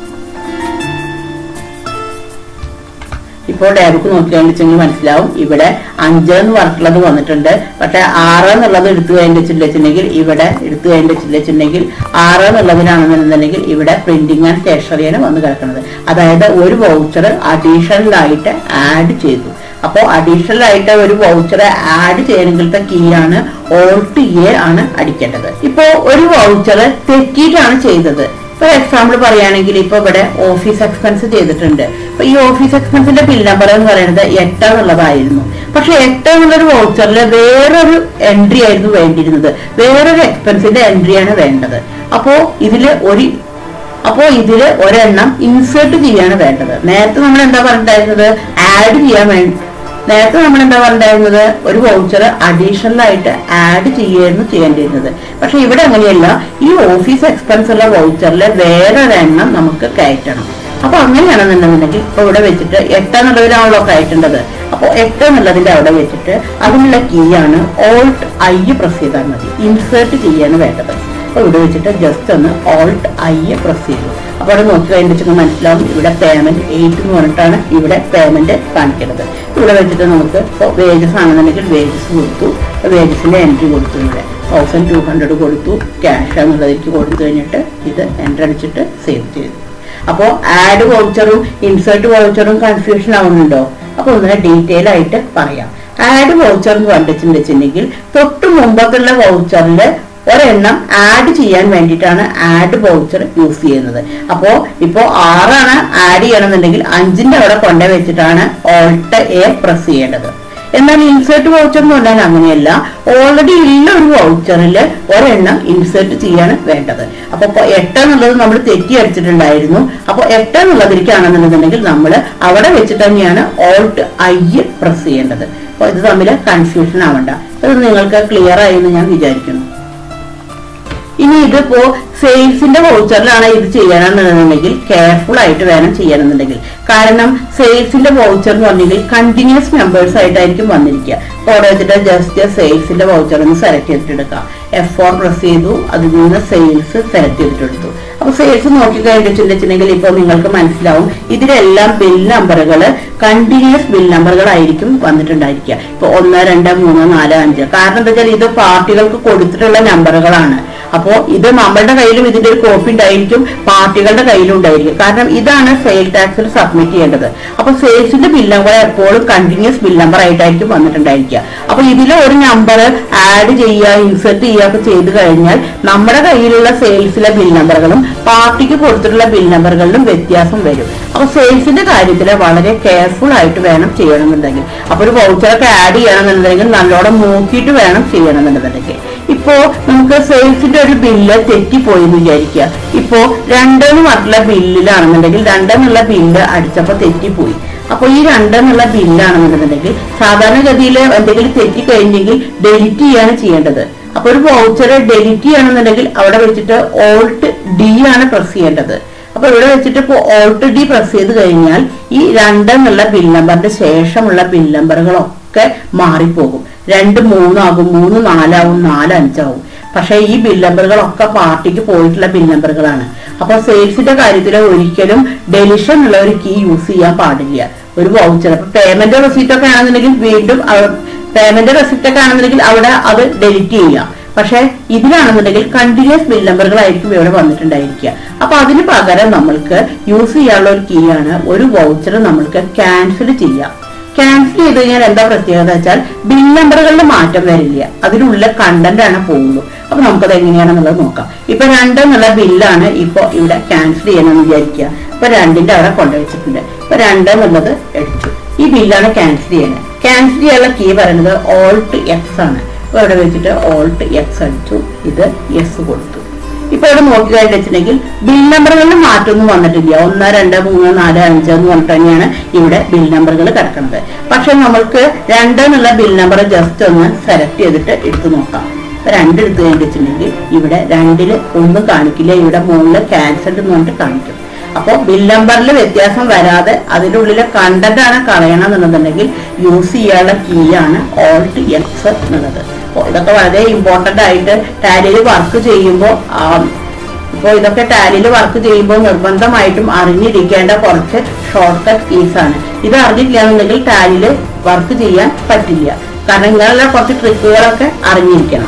ഇപ്പോൾ ഡേ ബുക്ക് നോക്കി കഴിഞ്ഞിട്ടുണ്ടെങ്കിൽ മനസ്സിലാവും ഇവിടെ അഞ്ച് എന്ന് പറഞ്ഞിട്ടുള്ളത് വന്നിട്ടുണ്ട് പക്ഷെ ആറ് എന്നുള്ളത് എടുത്തു കഴിഞ്ഞിട്ടുണ്ടെങ്കിൽ ഇവിടെ എടുത്തു കഴിഞ്ഞിട്ടുണ്ടെങ്കിൽ ആറ് എന്നുള്ളതിനാണെന്നുണ്ടെങ്കിൽ ഇവിടെ പ്രിന്റിംഗ് ആൻഡ് സ്റ്റേഷനറിയാണ് വന്ന് കിടക്കുന്നത് അതായത് ഒരു വൗച്ചർ അഡീഷണൽ ആയിട്ട് ആഡ് ചെയ്തു അപ്പോൾ അഡീഷണൽ ആയിട്ട് ഒരു വൗച്ചർ ആഡ് ചെയ്യണമെങ്കിലത്തെ കീ ആണ് ഓൾട്ട് എ ആണ് അടിക്കേണ്ടത് ഇപ്പോ ഒരു വൗച്ചർ തെറ്റിയിട്ടാണ് ചെയ്തത് ഫോർ എക്സാമ്പിൾ പറയുകയാണെങ്കിൽ ഇപ്പൊ ഇവിടെ ഓഫീസ് എക്സ്പെൻസ് ചെയ്തിട്ടുണ്ട് അപ്പൊ ഈ ഓഫീസ് എക്സ്പെൻസിന്റെ ബിൽ നമ്പർ എന്ന് പറയുന്നത് എട്ട് എന്നുള്ളതായിരുന്നു പക്ഷെ എട്ട് എന്നുള്ളൊരു വൗച്ചറിൽ വേറൊരു എൻട്രി ആയിരുന്നു വേണ്ടിയിരുന്നത് വേറൊരു എക്സ്പെൻസിന്റെ എൻട്രിയാണ് വേണ്ടത് അപ്പോ ഇതില് ഒരു അപ്പോ ഇതില് ഒരെണ്ണം ഇൻസേർട്ട് ചെയ്യാണ് വേണ്ടത് നേരത്തെ നമ്മൾ എന്താ പറഞ്ഞിട്ടുണ്ടായിരുന്നത് ആഡ് ചെയ്യാൻ വേണ്ടി നേരത്തെ നമ്മൾ എന്താ പറഞ്ഞിട്ടുണ്ടായിരുന്നത് ഒരു വൗച്ചർ അഡീഷണൽ ആയിട്ട് ആഡ് ചെയ്യായിരുന്നു ചെയ്യേണ്ടിയിരുന്നത് പക്ഷെ ഇവിടെ അങ്ങനെയല്ല ഈ ഓഫീസ് എക്സ്പെൻസ് ഉള്ള വൗച്ചറിൽ വേറൊരെണ്ണം നമുക്ക് കയറ്റണം അപ്പൊ അങ്ങനെയാണെന്നുണ്ടെന്നുണ്ടെങ്കിൽ ഇപ്പൊ ഇവിടെ വെച്ചിട്ട് എട്ട് എന്നുള്ളതിലാണല്ലോ കയറ്റേണ്ടത് അപ്പൊ എട്ട് എന്നുള്ളതിന്റെ അവിടെ വെച്ചിട്ട് അതിനുള്ള കീ ആണ് ഓൾട്ട് ഐ പ്രസ് ചെയ്താൽ മതി ഇൻസേർട്ട് ചെയ്യാണ് വേണ്ടത് അപ്പൊ ഇവിടെ വെച്ചിട്ട് ജസ്റ്റ് ഒന്ന് ഓൾട്ട് ഐ പ്രസ് ചെയ്തു അപ്പൊ അവിടെ നോക്കി കഴിഞ്ഞിട്ട് മനസ്സിലാവും ഇവിടെ പേയ്മെന്റ് എയ്റ്റ് എന്ന് പറഞ്ഞിട്ടാണ് ഇവിടെ പേയ്മെന്റ് കാണിക്കുന്നത് ഇവിടെ വെച്ചിട്ട് നമുക്ക് ഇപ്പോൾ വേജസ് ആണെന്നുണ്ടെങ്കിൽ വേജസ് കൊടുത്തു വേജസിന്റെ എൻട്രി കൊടുത്തു ഇവിടെ തൗസൻഡ് ടു ഹൺഡ്രഡ് കൊടുത്തു ക്യാഷ് എന്നുള്ളതിലേക്ക് കൊടുത്തു കഴിഞ്ഞിട്ട് ഇത് എൻ്റർ അടിച്ചിട്ട് സേവ് ചെയ്തു അപ്പോൾ ആഡ് വൗച്ചറും ഇൻസേർട്ട് വൗച്ചറും കൺഫ്യൂഷൻ ആവുന്നുണ്ടോ അപ്പൊ ഒന്നിനെ ഡീറ്റെയിൽ ആയിട്ട് പറയാം ആഡ് വൗച്ചർ എന്ന് കണ്ടിട്ടുണ്ടെങ്കിൽ തൊട്ട് മുമ്പത്തുള്ള വൗച്ചറിൽ ഒരെണ്ണം ആഡ് ചെയ്യാൻ വേണ്ടിയിട്ടാണ് ആഡ് വൗച്ചർ യൂസ് ചെയ്യുന്നത് അപ്പോ ഇപ്പോ ആറാണ് ആഡ് ചെയ്യണമെന്നുണ്ടെങ്കിൽ അഞ്ചിന്റെ അവിടെ കൊണ്ടു വെച്ചിട്ടാണ് ഓൾട്ട് എ പ്രസ് ചെയ്യേണ്ടത് എന്നാൽ ഇൻസേർട്ട് വൗച്ചർ എന്ന് പറഞ്ഞാൽ അങ്ങനെയല്ല ഓൾറെഡി ഉള്ള ഒരു വൗച്ചറിൽ ഒരെണ്ണം ഇൻസേർട്ട് ചെയ്യാണ് വേണ്ടത് അപ്പൊ ഇപ്പൊ എട്ട് എന്നുള്ളത് നമ്മൾ തെറ്റി അടിച്ചിട്ടുണ്ടായിരുന്നു അപ്പൊ എട്ട് എന്നുള്ളതിലേക്കാണെന്നുണ്ടെങ്കിൽ നമ്മൾ അവിടെ വെച്ചിട്ട് തന്നെയാണ് ഓൾട്ട് ഐ പ്രസ് ചെയ്യേണ്ടത് അപ്പൊ ഇത് തമ്മിൽ കൺഫ്യൂഷൻ ആവണ്ട ഇത് നിങ്ങൾക്ക് ക്ലിയർ ആയി എന്ന് ഞാൻ വിചാരിക്കുന്നു ഇനി ഇതിപ്പോ സെയിൽസിന്റെ വൗച്ചറിലാണ് ഇത് ചെയ്യണമെന്നുണ്ടെങ്കിൽ കെയർഫുൾ ആയിട്ട് വേണം ചെയ്യണമെന്നുണ്ടെങ്കിൽ കാരണം സെയിൽസിന്റെ വൗച്ചർ എന്ന് പറഞ്ഞെങ്കിൽ കണ്ടിന്യൂസ് മെമ്പേഴ്സ് ആയിട്ടായിരിക്കും വന്നിരിക്കുക അപ്പോൾ അവിടെ വെച്ചിട്ട് ജസ്റ്റ് സെയിൽസിന്റെ വൗച്ചർ ഒന്ന് സെലക്ട് ചെയ്തിട്ടെടുക്കാം എഫ് ഫോർ പ്രസ് ചെയ്തു അതിൽ നിന്ന് സെയിൽസ് സെലക്ട് ചെയ്തിട്ടെടുത്തു അപ്പൊ സെയിൽസ് നോക്കി കഴിഞ്ഞിട്ടുണ്ടെങ്കിൽ ഇപ്പൊ നിങ്ങൾക്ക് മനസ്സിലാവും ഇതിലെല്ലാം ബിൽ നമ്പറുകൾ കണ്ടിന്യൂസ് ബിൽ നമ്പറുകളായിരിക്കും വന്നിട്ടുണ്ടായിരിക്കുക ഇപ്പൊ ഒന്ന് രണ്ട് മൂന്ന് നാല് അഞ്ച് കാരണം എന്താ വെച്ചാൽ ഇത് പാർട്ടികൾക്ക് കൊടുത്തിട്ടുള്ള നമ്പറുകളാണ് അപ്പോ ഇത് നമ്മളുടെ കയ്യിലും ഇതിന്റെ ഒരു കോപ്പി ഉണ്ടായിരിക്കും പാർട്ടികളുടെ കയ്യിലും ഉണ്ടായിരിക്കും കാരണം ഇതാണ് സെയിൽ ടാക്സിൽ സബ്മിറ്റ് ചെയ്യേണ്ടത് അപ്പൊ സെയിൽസിന്റെ ബിൽ നമ്പർ എപ്പോഴും കണ്ടിന്യൂസ് ബിൽ നമ്പർ ആയിട്ടായിരിക്കും വന്നിട്ടുണ്ടായിരിക്കുക അപ്പൊ ഇതിലെ ഒരു നമ്പർ ആഡ് ചെയ്യുക ഇൻസെർട്ട് ചെയ്യുക ഒക്കെ ചെയ്ത് കഴിഞ്ഞാൽ നമ്മുടെ കയ്യിലുള്ള സെയിൽസിലെ ബിൽ നമ്പറുകളും പാർട്ടിക്ക് കൊടുത്തിട്ടുള്ള ബിൽ നമ്പറുകളിലും വ്യത്യാസം വരും അപ്പൊ സെയിൽസിന്റെ കാര്യത്തിൽ വളരെ കെയർഫുൾ ആയിട്ട് വേണം ചെയ്യണമെന്നുണ്ടെങ്കിൽ അപ്പൊ ഒരു വൗച്ചറൊക്കെ ആഡ് ചെയ്യണമെന്നുണ്ടെങ്കിൽ നല്ലോണം നോക്കിയിട്ട് വേണം ചെയ്യണമെന്നുണ്ടെങ്കിൽ ഇപ്പോ നമുക്ക് സെയിൽസിന്റെ ഒരു ബില്ല് തെറ്റിപ്പോയി എന്ന് വിചാരിക്കുക ഇപ്പോ രണ്ടെന്ന് പറഞ്ഞിട്ടുള്ള ബില്ലിലാണെന്നുണ്ടെങ്കിൽ രണ്ടെന്നുള്ള ബില്ല് അടിച്ചപ്പോ തെറ്റിപ്പോയി അപ്പൊ ഈ രണ്ടെന്നുള്ള ബില്ലാണെന്നുണ്ടെങ്കിൽ സാധാരണഗതിയിൽ എന്തെങ്കിലും തെറ്റിക്കഴിഞ്ഞെങ്കിൽ ഡെലിറ്റ് ചെയ്യാണ് ചെയ്യേണ്ടത് അപ്പൊ ഒരു വൗച്ചർ ഡെലിറ്റ് ചെയ്യണമെന്നുണ്ടെങ്കിൽ അവിടെ വെച്ചിട്ട് ഓൾട്ട് ഡി ആണ് പ്രസ് ചെയ്യേണ്ടത് അപ്പൊ ഇവിടെ വെച്ചിട്ട് ഇപ്പൊ ഓൾട്ട് ഡി പ്രസ് ചെയ്ത് കഴിഞ്ഞാൽ ഈ രണ്ടെന്നുള്ള ബിൽ നമ്പറിന്റെ ശേഷമുള്ള ബിൽ നമ്പറുകളൊക്കെ മാറിപ്പോകും രണ്ട് മൂന്നാകും മൂന്ന് നാലാവും നാല് അഞ്ചാവും പക്ഷെ ഈ ബിൽ നമ്പറുകളൊക്കെ പാർട്ടിക്ക് പോയിട്ടുള്ള ബിൽ നമ്പറുകളാണ് അപ്പൊ സെയിൽസിന്റെ കാര്യത്തിൽ ഒരിക്കലും ഡെലിഷൻ ഉള്ള ഒരു കീ യൂസ് ചെയ്യാൻ പാടില്ല ഒരു വൗച്ചർ അപ്പൊ പേയ്മെന്റ് റെസീറ്റ് ഒക്കെ ആണെന്നുണ്ടെങ്കിൽ വീണ്ടും പേയ്മെന്റ് റെസിപ്റ്റ് ഒക്കെ ആണെന്നുണ്ടെങ്കിൽ അവിടെ അത് ഡെലിറ്റ് ചെയ്യാം പക്ഷെ ഇതിലാണെന്നുണ്ടെങ്കിൽ കണ്ടിന്യൂസ് ബിൽ നമ്പറുകളായിരിക്കും ഇവിടെ വന്നിട്ടുണ്ടായിരിക്കുക അപ്പൊ അതിന് പകരം നമ്മൾക്ക് യൂസ് ചെയ്യാനുള്ള ഒരു കീ ആണ് ഒരു വൗച്ചർ നമ്മൾക്ക് ക്യാൻസൽ ചെയ്യാം ക്യാൻസൽ ചെയ്ത് കഴിഞ്ഞാൽ എന്താ പ്രത്യേകത വെച്ചാൽ ബിൽ നമ്പറുകളിൽ മാറ്റം വരില്ല അതിനുള്ള കണ്ടന്റ് ആണ് പോകുള്ളൂ അപ്പൊ നമുക്കത് എങ്ങനെയാണെന്നുള്ളത് നോക്കാം ഇപ്പൊ രണ്ട് എന്നുള്ള ബില്ലാണ് ഇപ്പൊ ഇവിടെ ക്യാൻസൽ ചെയ്യണമെന്ന് വിചാരിക്കുക ഇപ്പൊ രണ്ടിന്റെ അവിടെ കൊണ്ടുവച്ചിട്ടുണ്ട് ഇപ്പൊ രണ്ട് എന്നുള്ളത് എടുത്തു ഈ ബില്ലാണ് ക്യാൻസൽ ചെയ്യുന്നത് ക്യാൻസൽ ചെയ്യാനുള്ള കീ പറയുന്നത് ഓൾട്ട് എക്സ് ആണ് അപ്പൊ ഇവിടെ വെച്ചിട്ട് ഓൾട്ട് എക്സ് അടിച്ചു ഇത് എസ് കൊടുത്തു ഇപ്പൊ ഇവിടെ നോക്കി കഴിഞ്ഞിട്ടുണ്ടെങ്കിൽ ബിൽ നമ്പറുകളിൽ മാറ്റമൊന്നും വന്നിട്ടില്ല ഒന്ന് രണ്ട് മൂന്ന് നാല് അഞ്ച് എന്ന് പറഞ്ഞിട്ട് തന്നെയാണ് ഇവിടെ ബിൽ നമ്പറുകൾ കിടക്കുന്നത് പക്ഷെ നമ്മൾക്ക് രണ്ട് എന്നുള്ള ബിൽ നമ്പർ ജസ്റ്റ് ഒന്ന് സെലക്ട് ചെയ്തിട്ട് എടുത്തു നോക്കാം ഇപ്പൊ രണ്ട് എടുത്തു കഴിഞ്ഞിട്ടുണ്ടെങ്കിൽ ഇവിടെ രണ്ടില് ഒന്നും കാണിക്കില്ല ഇവിടെ മുകളിൽ ക്യാൻസൽഡ് എന്ന് പറഞ്ഞിട്ട് കാണിക്കും അപ്പോൾ ബിൽ നമ്പറിൽ വ്യത്യാസം വരാതെ അതിൻ്റെ ഉള്ളിലെ കണ്ടന്റ് ആണ് കളയണം എന്നുണ്ടെന്നുണ്ടെങ്കിൽ യൂസ് ചെയ്യാനുള്ള കീ ആണ് ഓൾട്ട് എക്സ് എന്നുള്ളത് അപ്പോൾ ഇതൊക്കെ വളരെ ഇമ്പോർട്ടന്റ് ആയിട്ട് ടാലിയിൽ വർക്ക് ചെയ്യുമ്പോൾ ഇപ്പോൾ ഇതൊക്കെ ടാലിയിൽ വർക്ക് ചെയ്യുമ്പോൾ നിർബന്ധമായിട്ടും അറിഞ്ഞിരിക്കേണ്ട കുറച്ച് ഷോർട്ട് കട്ട് കീസ് ആണ് ഇത് അറിഞ്ഞില്ല എന്നുണ്ടെങ്കിൽ ടാലിയിൽ വർക്ക് ചെയ്യാൻ പറ്റില്ല കാരണം ഇങ്ങനെയുള്ള കുറച്ച് ട്രിക്കുകളൊക്കെ അറിഞ്ഞിരിക്കണം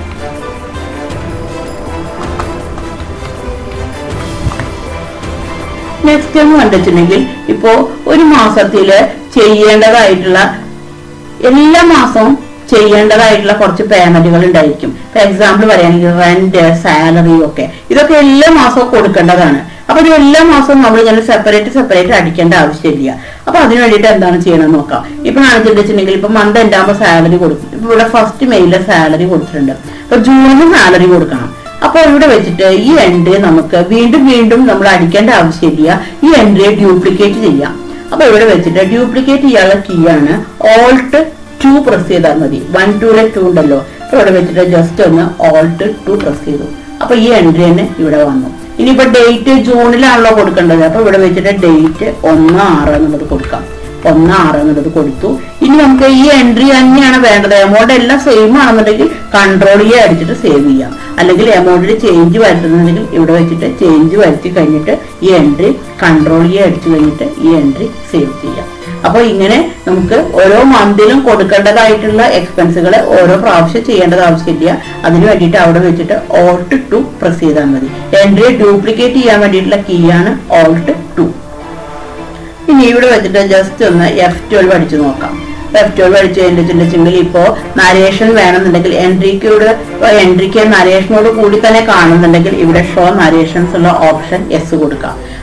നെക്സ്റ്റ് എന്ന് കണ്ടിട്ടുണ്ടെങ്കിൽ ഇപ്പോ ഒരു മാസത്തില് ചെയ്യേണ്ടതായിട്ടുള്ള എല്ലാ മാസവും ചെയ്യേണ്ടതായിട്ടുള്ള കുറച്ച് പേയ്മെന്റുകൾ ഉണ്ടായിരിക്കും ഇപ്പൊ എക്സാമ്പിൾ പറയുകയാണെങ്കിൽ റെന്റ് സാലറി ഒക്കെ ഇതൊക്കെ എല്ലാ മാസവും കൊടുക്കേണ്ടതാണ് അപ്പൊ ഇത് എല്ലാ മാസവും നമ്മൾ ഇങ്ങനെ സെപ്പറേറ്റ് സെപ്പറേറ്റ് അടിക്കേണ്ട ആവശ്യമില്ല അപ്പൊ അതിന് വേണ്ടിയിട്ട് എന്താണ് ചെയ്യണമെന്ന് നോക്കാം ഇപ്പൊ കാണിച്ചിട്ടുണ്ടെങ്കിൽ ഇപ്പൊ മന്ത് എൻഡാകുമ്പോൾ സാലറി കൊടുക്കും ഇപ്പൊ ഇവിടെ ഫസ്റ്റ് മെയിലെ സാലറി കൊടുത്തിട്ടുണ്ട് അപ്പൊ ജൂണിന് സാലറി കൊടുക്കണം അപ്പോൾ ഇവിടെ വെച്ചിട്ട് ഈ എൻട്രി നമുക്ക് വീണ്ടും വീണ്ടും നമ്മൾ അടിക്കേണ്ട ആവശ്യമില്ല ഈ എൻട്രിയെ ഡ്യൂപ്ലിക്കേറ്റ് ചെയ്യാം അപ്പൊ ഇവിടെ വെച്ചിട്ട് ഡ്യൂപ്ലിക്കേറ്റ് ചെയ്യാനുള്ള കീ ആണ് ഓൾട്ട് ടു പ്രസ് ചെയ്താൽ മതി വൺ ടൂലെ ടു ഉണ്ടല്ലോ അപ്പൊ ഇവിടെ വെച്ചിട്ട് ജസ്റ്റ് ഒന്ന് ഓൾട്ട് ടു പ്രസ് ചെയ്തു അപ്പൊ ഈ എൻട്രി തന്നെ ഇവിടെ വന്നു ഇനിയിപ്പോ ഡേറ്റ് ജൂണിലാണല്ലോ കൊടുക്കേണ്ടത് അപ്പൊ ഇവിടെ വെച്ചിട്ട് ഡേറ്റ് ഒന്ന് ആറ് എന്നുള്ളത് കൊടുക്കാം ഒന്ന് ആറ് എന്നുള്ളത് കൊടുത്തു ഇനി നമുക്ക് ഈ എൻട്രി തന്നെയാണ് വേണ്ടത് എമൗണ്ട് എല്ലാം സെയിം ആണെന്നുണ്ടെങ്കിൽ കൺട്രോൾ ചെയ്യുക അടിച്ചിട്ട് സേവ് ചെയ്യാം അല്ലെങ്കിൽ എമൗണ്ടിൽ ചേഞ്ച് വരുത്തുന്നുണ്ടെങ്കിൽ ഇവിടെ വെച്ചിട്ട് ചേഞ്ച് വരുത്തി കഴിഞ്ഞിട്ട് ഈ എൻട്രി കൺട്രോൾ ചെയ്യുക അടിച്ചു കഴിഞ്ഞിട്ട് ഈ എൻട്രി സേവ് ചെയ്യാം അപ്പോൾ ഇങ്ങനെ നമുക്ക് ഓരോ മന്തിലും കൊടുക്കേണ്ടതായിട്ടുള്ള എക്സ്പെൻസുകൾ ഓരോ പ്രാവശ്യം ചെയ്യേണ്ടത് ആവശ്യമില്ല അതിന് വേണ്ടിയിട്ട് അവിടെ വെച്ചിട്ട് ഓൾട്ട് ടു പ്രസ് ചെയ്താൽ മതി എൻട്രി ഡ്യൂപ്ലിക്കേറ്റ് ചെയ്യാൻ വേണ്ടിയിട്ടുള്ള കീ ആണ് ഓൾട്ട് ടു ഇനി ഇവിടെ വെച്ചിട്ട് ജസ്റ്റ് ഒന്ന് എഫ് ട്വൽവ് അടിച്ചു നോക്കാം എഫ് ട്വൽവ് അടിച്ചു കഴിഞ്ഞിട്ടുണ്ടെങ്കിൽ ഇപ്പോ നരേഷൻ വേണമെന്നുണ്ടെങ്കിൽ എൻട്രിക്കൂടെ എൻട്രിക്ക് നരേഷനോട് കൂടി തന്നെ കാണുന്നുണ്ടെങ്കിൽ ഇവിടെ ഷോ നരേഷൻസ് ഉള്ള ഓപ്ഷൻ എസ് കൊടുക്കാം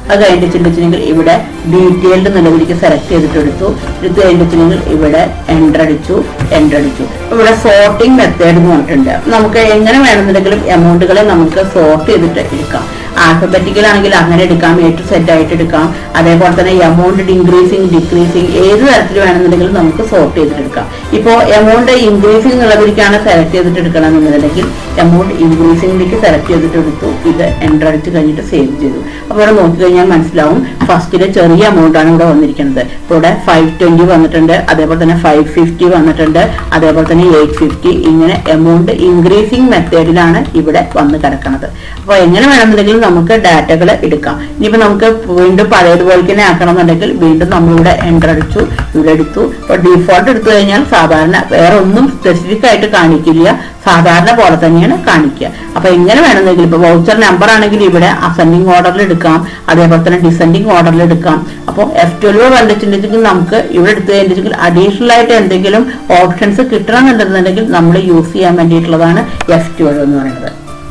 അത് കഴിഞ്ഞിട്ടുണ്ടെങ്കിൽ ഇവിടെ ഡീറ്റെയിൽഡ് നിലവിലേക്ക് സെലക്ട് ചെയ്തിട്ട് എടുത്തു എടുത്തു കഴിഞ്ഞിട്ടുണ്ടെങ്കിൽ ഇവിടെ എൻ്റർ അടിച്ചു എൻ്റർ അടിച്ചു അപ്പൊ ഇവിടെ സോർട്ടിംഗ് മെത്തേഡ് എന്ന് പറഞ്ഞിട്ടുണ്ട് അപ്പൊ നമുക്ക് എങ്ങനെ വേണമെന്നുണ്ടെങ്കിലും എമൗണ്ടുകളെ നമുക്ക് സോർട്ട് ചെയ്തിട്ട് എടുക്കാം ആൽഫബറ്റിക്കൽ ആണെങ്കിൽ അങ്ങനെ എടുക്കാം എ ടു സെറ്റ് ആയിട്ട് എടുക്കാം അതേപോലെ തന്നെ എമൗണ്ട് ഇൻക്രീസിങ് ഡിക്രീസിങ് ഏത് തരത്തിൽ വേണമെന്നുണ്ടെങ്കിലും നമുക്ക് സോർട്ട് ചെയ്തിട്ട് എടുക്കാം ഇപ്പോൾ എമൗണ്ട് ഇൻക്രീസിങ് എന്നുള്ളവർക്കാണ് സെലക്ട് ചെയ്തിട്ട് എടുക്കണം എന്നുണ്ടെങ്കിൽ എമൗണ്ട് ഇൻക്രീസിംഗിലേക്ക് സെലക്ട് ചെയ്തിട്ട് എടുത്തു ഇത് എൻ്റർ അടിച്ച് കഴിഞ്ഞിട്ട് സേവ് ചെയ്തു അപ്പോൾ ഇവിടെ നോക്കിക്കഴിഞ്ഞാൽ മനസ്സിലാവും ഫസ്റ്റിലെ ചെറിയ എമൗണ്ട് ആണ് ഇവിടെ വന്നിരിക്കുന്നത് ഇപ്പോൾ ഇവിടെ ഫൈവ് ട്വന്റി വന്നിട്ടുണ്ട് അതേപോലെ തന്നെ ഫൈവ് ഫിഫ്റ്റി വന്നിട്ടുണ്ട് അതേപോലെ തന്നെ എയ്റ്റ് ഫിഫ്റ്റി ഇങ്ങനെ എമൗണ്ട് ഇൻക്രീസിംഗ് മെത്തേഡിലാണ് ഇവിടെ വന്ന് കിടക്കുന്നത് അപ്പോൾ എങ്ങനെ വേണമെന്നുണ്ടെങ്കിലും നമുക്ക് ഡാറ്റകൾ എടുക്കാം ഇനിയിപ്പോൾ നമുക്ക് വീണ്ടും പഴയതുപോലെ തന്നെ ആക്കണമെന്നുണ്ടെങ്കിൽ വീണ്ടും നമ്മളിവിടെ എൻ്റർ അടിച്ചു ഇവിടെ എടുത്തു ഇപ്പോൾ ഡിഫോൾട്ട് എടുത്തു കഴിഞ്ഞാൽ സാധാരണ വേറെ ഒന്നും സ്പെസിഫിക് ആയിട്ട് കാണിക്കില്ല സാധാരണ പോലെ തന്നെയാണ് കാണിക്കുക അപ്പൊ എങ്ങനെ വേണമെന്നെങ്കിൽ ഇപ്പൊ വൗച്ചർ നമ്പർ ആണെങ്കിൽ ഇവിടെ അസെൻഡിങ് ഓർഡറിൽ എടുക്കാം അതേപോലെ തന്നെ ഡിസെൻഡിങ് ഓർഡറിൽ എടുക്കാം അപ്പോൾ എഫ് ട്വൽവ് കണ്ടിട്ടുണ്ടെങ്കിൽ നമുക്ക് ഇവിടെ എടുത്തു കഴിഞ്ഞിട്ടുണ്ടെങ്കിൽ അഡീഷണൽ ആയിട്ട് എന്തെങ്കിലും ഓപ്ഷൻസ് കിട്ടണമെന്നുണ്ടെന്നുണ്ടെങ്കിൽ നമ്മൾ യൂസ് ചെയ്യാൻ വേണ്ടിയിട്ടുള്ളതാണ് എഫ് ട്വൽവ് എന്ന് പറയുന്നത്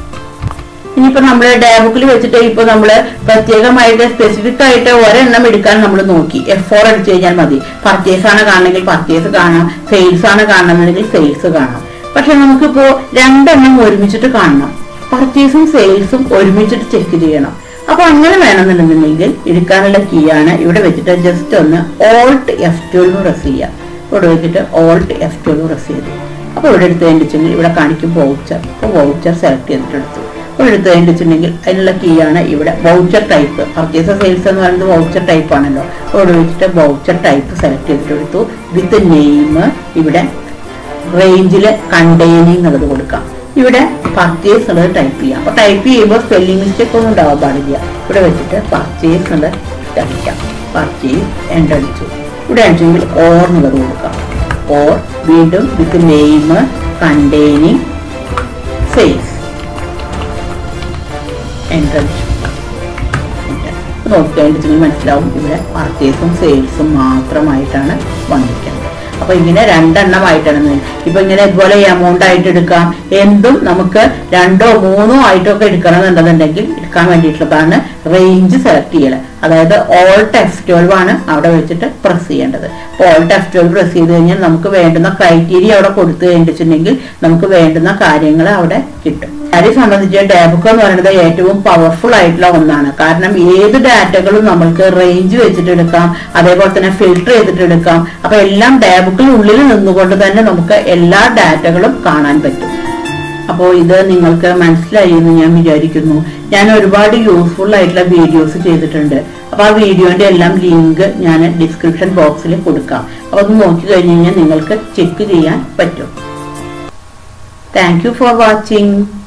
ഇനിയിപ്പോ നമ്മള് ഡയബുക്കിൽ വെച്ചിട്ട് ഇപ്പൊ നമ്മള് പ്രത്യേകമായിട്ട് സ്പെസിഫിക് ആയിട്ട് ഒരെണ്ണം എടുക്കാൻ നമ്മൾ നോക്കി എഫ് ഫോർ അടിച്ചു കഴിഞ്ഞാൽ മതി പർച്ചേസ് ആണ് കാണണമെങ്കിൽ പർച്ചേസ് കാണാം സെയിൽസ് ആണ് കാണണമെന്നുണ്ടെങ്കിൽ സെയിൽസ് കാണാം പക്ഷെ നമുക്കിപ്പോ രണ്ടെണ്ണം ഒരുമിച്ചിട്ട് കാണണം പർച്ചേസും സെയിൽസും ഒരുമിച്ചിട്ട് ചെക്ക് ചെയ്യണം അപ്പൊ അങ്ങനെ വേണമെന്നുണ്ടെന്നുണ്ടെങ്കിൽ എടുക്കാനുള്ള കീ ആണ് ഇവിടെ വെച്ചിട്ട് ജസ്റ്റ് ഒന്ന് ഓൾട്ട് എഫ് ട്വൽവ് പ്രസ് ചെയ്യാം ഇവിടെ വെച്ചിട്ട് ഓൾട്ട് എഫ് ട്വൽവ് പ്രസ് ചെയ്തു അപ്പൊ ഇവിടെ എടുത്ത് കഴിഞ്ഞിട്ടുണ്ടെങ്കിൽ ഇവിടെ കാണിക്കും വൗച്ചർ അപ്പൊ വൗച്ചർ സെലക്ട് ചെയ്തിട്ട് എടുത്തു അപ്പോൾ എടുത്ത് കഴിഞ്ഞിട്ടുണ്ടെങ്കിൽ അതിനുള്ള കീ ആണ് ഇവിടെ വൗച്ചർ ടൈപ്പ് പർച്ചേസ് സെയിൽസ് എന്ന് പറയുന്നത് വൗച്ചർ ടൈപ്പ് ആണല്ലോ അപ്പോൾ ഇവിടെ വെച്ചിട്ട് വൗച്ചർ ടൈപ്പ് സെലക്ട് ചെയ്തിട്ട് എടുത്തു വിത്ത് നെയിം ഇവിടെ റേഞ്ചിൽ കണ്ടെയ്നിങ് എന്നുള്ളത് കൊടുക്കാം ഇവിടെ പർച്ചേസ് എന്നുള്ളത് ടൈപ്പ് ചെയ്യാം അപ്പൊ ടൈപ്പ് ചെയ്യുമ്പോൾ സ്പെല്ലിംഗ് മിസ്റ്റേക്ക് ഒന്നും ഉണ്ടാവാൻ പാടില്ല ഇവിടെ വെച്ചിട്ട് പർച്ചേസ് എന്നുള്ളത് അടിക്കാം പർച്ചേസ് എൻ്റർ അടിച്ചു ഇവിടെ അടിച്ചെങ്കിൽ ഓർ എന്നുള്ളത് കൊടുക്കാം ഓർ വീണ്ടും with name containing sales enter അടിച്ചു നോക്കിക്കഴിഞ്ഞിട്ടുണ്ടെങ്കിൽ മനസ്സിലാവും ഇവിടെ പർച്ചേസും സെയിൽസും മാത്രമായിട്ടാണ് വന്നിരിക്കുന്നത് അപ്പൊ ഇങ്ങനെ രണ്ടെണ്ണമായിട്ടാണ് ഇപ്പൊ ഇങ്ങനെ ഇതുപോലെ എമൗണ്ട് ആയിട്ട് എടുക്കാം എന്തും നമുക്ക് രണ്ടോ മൂന്നോ ആയിട്ടൊക്കെ എടുക്കണമെന്നുണ്ടെന്നുണ്ടെങ്കിൽ എടുക്കാൻ വേണ്ടിയിട്ടുള്ളതാണ് റേഞ്ച് സെലക്ട് ചെയ്യൽ അതായത് ഓൾട്ട് എഫ് ട്വൽവ് ആണ് അവിടെ വെച്ചിട്ട് പ്രസ് ചെയ്യേണ്ടത് ഓൾട്ട് എഫ് ട്വൽവ് പ്രസ് ചെയ്ത് കഴിഞ്ഞാൽ നമുക്ക് വേണ്ടുന്ന ക്രൈറ്റീരിയ അവിടെ കൊടുത്തു കഴിഞ്ഞിട്ടുണ്ടെങ്കിൽ നമുക്ക് വേണ്ടുന്ന കാര്യങ്ങൾ അവിടെ കിട്ടും അതിനെ സംബന്ധിച്ച് ഡാബുക്ക് എന്ന് പറയുന്നത് ഏറ്റവും പവർഫുൾ ആയിട്ടുള്ള ഒന്നാണ് കാരണം ഏത് ഡാറ്റകളും നമ്മൾക്ക് റേഞ്ച് വെച്ചിട്ട് എടുക്കാം അതേപോലെ തന്നെ ഫിൽട്ടർ ചെയ്തിട്ട് എടുക്കാം അപ്പൊ എല്ലാം ഡാബുക്കിൽ ഉള്ളിൽ നിന്നുകൊണ്ട് തന്നെ നമുക്ക് എല്ലാ ഡാറ്റകളും കാണാൻ പറ്റും അപ്പോൾ ഇത് നിങ്ങൾക്ക് മനസ്സിലായി എന്ന് ഞാൻ വിചാരിക്കുന്നു ഞാൻ ഒരുപാട് യൂസ്ഫുൾ ആയിട്ടുള്ള വീഡിയോസ് ചെയ്തിട്ടുണ്ട് അപ്പോൾ ആ വീഡിയോന്റെ എല്ലാം ലിങ്ക് ഞാൻ ഡിസ്ക്രിപ്ഷൻ ബോക്സിൽ കൊടുക്കാം അപ്പോൾ അത് നോക്കി കഴിഞ്ഞ് കഴിഞ്ഞാൽ നിങ്ങൾക്ക് ചെക്ക് ചെയ്യാൻ പറ്റും താങ്ക് യു ഫോർ വാച്ചിങ്